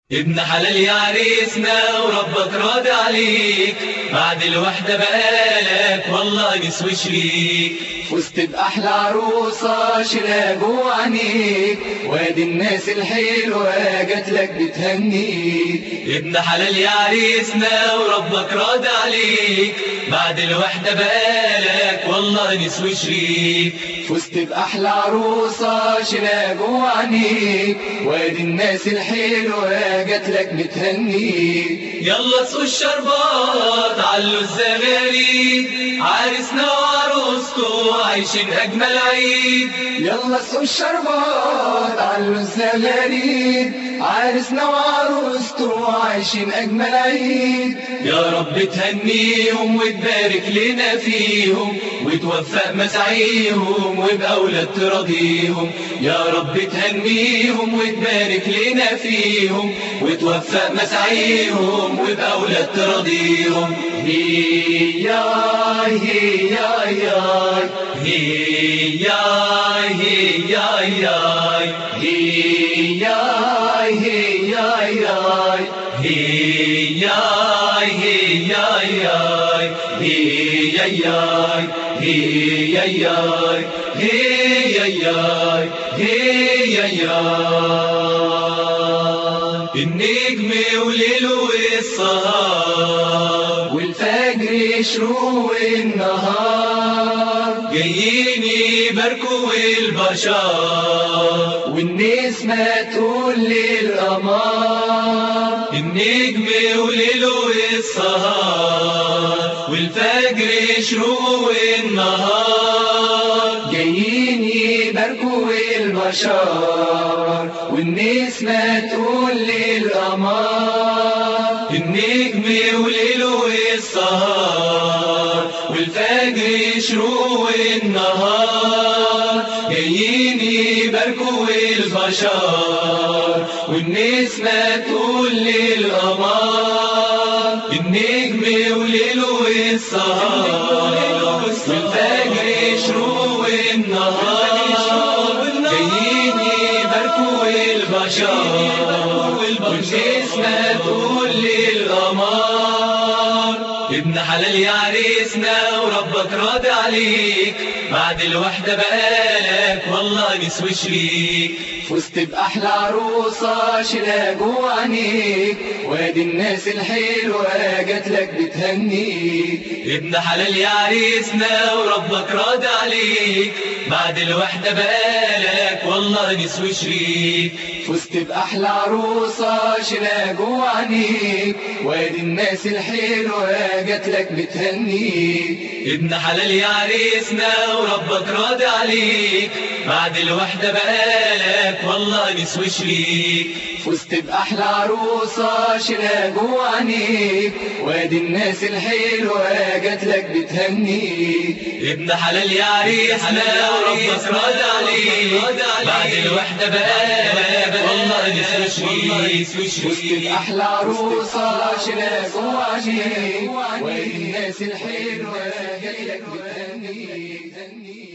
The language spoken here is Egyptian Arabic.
ابن حلال يا عريسنا وربك راضي عليك بعد الوحدة بقالك والله نسوي شريك فزت بأحلى عروسة شيلها جوا عينيك وادي الناس الحلوة جات لك بتهنيك ابن حلال يا عريسنا وربك راضي عليك بعد الوحدة بقالك والله نسوي شريك فزت بأحلى عروسة شيلها جوا عينيك وادي الناس الحلوة جات لك بتهنيك يلا سقوا الشربات علوا الزغاريد عريسنا وعروسته عايشين أجمل عيد يلا سقوا الشربات علوا الزغاريد عرسنا وعروسته عايشين أجمل عيد يا رب تهنيهم وتبارك لنا فيهم وتوفق مسعيهم وبأولاد ترضيهم يا رب تهنيهم وتبارك لنا فيهم وتوفق مسعيهم وبأولاد ترضيهم هي يا هي يا يا هي يا هي يا يا هي يا هي يا يا هي يا هي يا يا هي يا يا هي يا يا هي يا يا هي يا يا النجم وليله السهر والفجر يشروق النهار جايين يباركوا البشر والنسمة تقول للقمر النجم وليله السهر والفجر يشروق النهار جايين يباركوا البشر والنسمة تقول للقمر النجم وليله السهر والفجر يشروق النهار جايين يباركوا البشر والنسمة تقول للقمر النجم وليله السهر والفجر يشروق النهار جايين يباركوا البشر والنسمة تقول للقمر ابن حلال يا عريسنا وربك راضي عليك بعد الوحدة بقالك والله نسوي شريك فزت بأحلى عروسة شيلها جوا عينيك وادي الناس الحلوة جات لك بتهنيك ابن حلال يا عريسنا وربك راضي عليك بعد الوحدة بقالك والله نسوي شريك فزت بأحلى عروسة شيلها جوا عينيك وادي الناس الحلوة جات لك بتهنيك ابن حلال يا عريسنا وربك راضي عليك بعد الوحدة بقالك والله نسوي شريك فزت بأحلى عروسة شيلها جوا عينيك وادي الناس الحلوة جات لك بتهنيك ابن حلال يا عريسنا وربك راضي عليك بعد الوحدة بقالك والله نسوي شريك فزت بأحلى عروسة شيلها جوا عينيك وادي الناس الحلوة جات لك بتهنيك